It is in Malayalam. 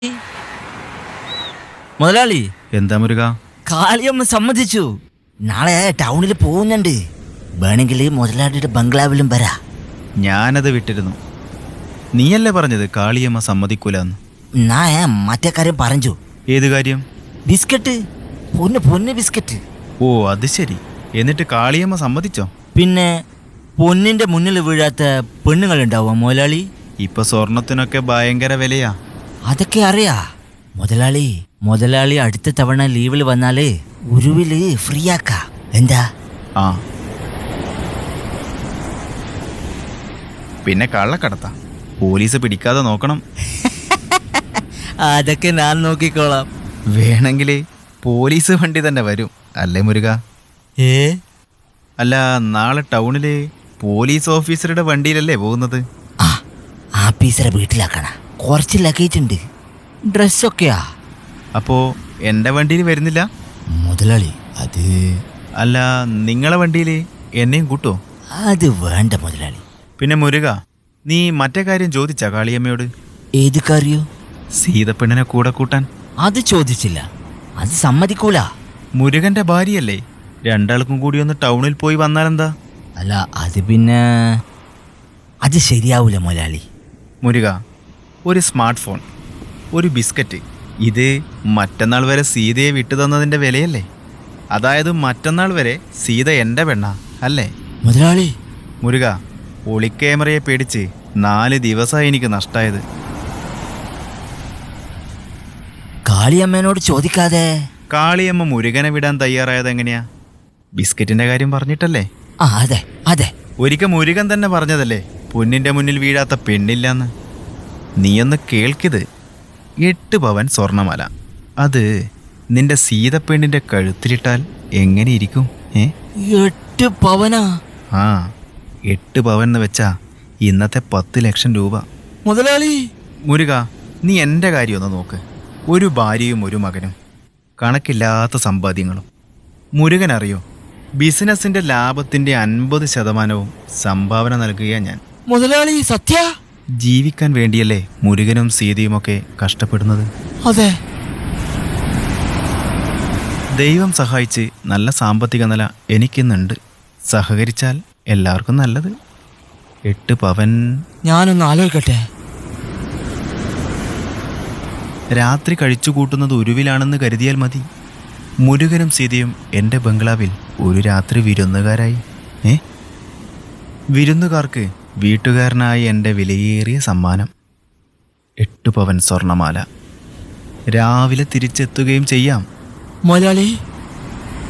മുതലാളി എന്താ മുരുക കാളിയമ്മ സമ്മതിച്ചു നാളെ ടൗണിൽ പോകുന്നുണ്ട് വേണമെങ്കിൽ മുതലാളിയുടെ ബംഗ്ലാവിലും വരാ ഞാനത് വിട്ടിരുന്നു നീയല്ലേ പറഞ്ഞത് കാളിയമ്മ സമ്മതിക്കൂലെന്ന് നാ മറ്റേ കാര്യം പറഞ്ഞു ഏത് കാര്യം ബിസ്ക്കറ്റ് പൊന്ന് പൊന്ന് ബിസ്ക്കറ്റ് ഓ അത് ശരി എന്നിട്ട് കാളിയമ്മ സമ്മതിച്ചോ പിന്നെ പൊന്നിന്റെ മുന്നിൽ വീഴാത്ത പെണ്ണുങ്ങൾ ഉണ്ടാവുക മുതലാളി ഇപ്പൊ സ്വർണത്തിനൊക്കെ ഭയങ്കര വിലയാ അതൊക്കെ അറിയാ മുതലാളി മുതലാളി അടുത്ത തവണ ലീവിൽ വന്നാല് ഉരുവില് ഫ്രീ ആക്ക എന്താ ആ പിന്നെ കള്ളക്കടത്ത പോലീസ് പിടിക്കാതെ നോക്കണം അതൊക്കെ ഞാൻ നോക്കിക്കോളാം വേണമെങ്കിൽ പോലീസ് വണ്ടി തന്നെ വരും അല്ലേ മുരുക ഏ അല്ല നാളെ ടൗണില് പോലീസ് ഓഫീസറുടെ വണ്ടിയിലല്ലേ പോകുന്നത് ആ ആപ്പീസറെ വീട്ടിലാക്കണ കുറച്ച് ലഗേജ് ഉണ്ട് ഡ്രസ്സൊക്കെയാ അപ്പോ എൻ്റെ വണ്ടിയിൽ വരുന്നില്ല മുതലാളി അത് അല്ല നിങ്ങളെ വണ്ടിയിൽ എന്നെയും കൂട്ടോ അത് വേണ്ട മുതലാളി പിന്നെ മുരുക നീ മറ്റേ കാര്യം ചോദിച്ചാ കാളിയമ്മയോട് ഏത് കാര്യോ സീതപ്പെണ്ണിനെ കൂടെ കൂട്ടാൻ അത് ചോദിച്ചില്ല അത് സമ്മതിക്കൂല മുരുകന്റെ ഭാര്യയല്ലേ രണ്ടാൾക്കും കൂടി ഒന്ന് ടൗണിൽ പോയി വന്നാലെന്താ അല്ല അത് പിന്നെ അത് ശരിയാവൂല മുതലാളി മുരുക ഒരു സ്മാർട്ട് ഫോൺ ഒരു ബിസ്ക്കറ്റ് ഇത് മറ്റന്നാൾ വരെ സീതയെ വിട്ടു തന്നതിൻ്റെ വിലയല്ലേ അതായത് മറ്റന്നാൾ വരെ സീത എൻ്റെ പെണ്ണാ അല്ലേ മുതലാളി മുരുക ഒളിക്യാമറയെ പേടിച്ച് നാല് ദിവസമായി എനിക്ക് നഷ്ടമായത് കാളിയമ്മേനോട് ചോദിക്കാതെ കാളിയമ്മ മുരുകനെ വിടാൻ തയ്യാറായത് എങ്ങനെയാ ബിസ്ക്കറ്റിന്റെ കാര്യം പറഞ്ഞിട്ടല്ലേ ആ അതെ അതെ ഒരിക്കൽ മുരുകൻ തന്നെ പറഞ്ഞതല്ലേ പൊന്നിന്റെ മുന്നിൽ വീഴാത്ത പെണ്ണില്ലെന്ന് നീയൊന്ന് കേൾക്കിത് എട്ട് പവൻ സ്വർണമല അത് നിന്റെ സീതപ്പെണ്ണിന്റെ കഴുത്തിലിട്ടാൽ എങ്ങനെ ഇരിക്കും ഏ എട്ട് പവനാ ആ എട്ട് പവൻ എന്ന് വെച്ചാ ഇന്നത്തെ പത്ത് ലക്ഷം രൂപ മുതലാളി മുരുക നീ എൻ്റെ കാര്യം ഒന്ന് നോക്ക് ഒരു ഭാര്യയും ഒരു മകനും കണക്കില്ലാത്ത സമ്പാദ്യങ്ങളും മുരുകൻ അറിയോ ബിസിനസിന്റെ ലാഭത്തിന്റെ അൻപത് ശതമാനവും സംഭാവന നൽകുക ഞാൻ മുതലാളി സത്യ ജീവിക്കാൻ വേണ്ടിയല്ലേ മുരുകനും സീതയുമൊക്കെ കഷ്ടപ്പെടുന്നത് അതെ ദൈവം സഹായിച്ച് നല്ല സാമ്പത്തിക നില എനിക്കിന്നുണ്ട് സഹകരിച്ചാൽ എല്ലാവർക്കും നല്ലത് എട്ട് പവൻ ഞാനൊന്ന് ആലോചിക്കട്ടെ രാത്രി കഴിച്ചു കൂട്ടുന്നത് ഉരുവിലാണെന്ന് കരുതിയാൽ മതി മുരുകനും സീതയും എൻ്റെ ബംഗ്ലാവിൽ ഒരു രാത്രി വിരുന്നുകാരായി ഏ വിരുന്നുകാർക്ക് വീട്ടുകാരനായി എൻ്റെ വിലയേറിയ സമ്മാനം എട്ട് പവൻ സ്വർണമാല രാവിലെ തിരിച്ചെത്തുകയും ചെയ്യാം മുതലാളി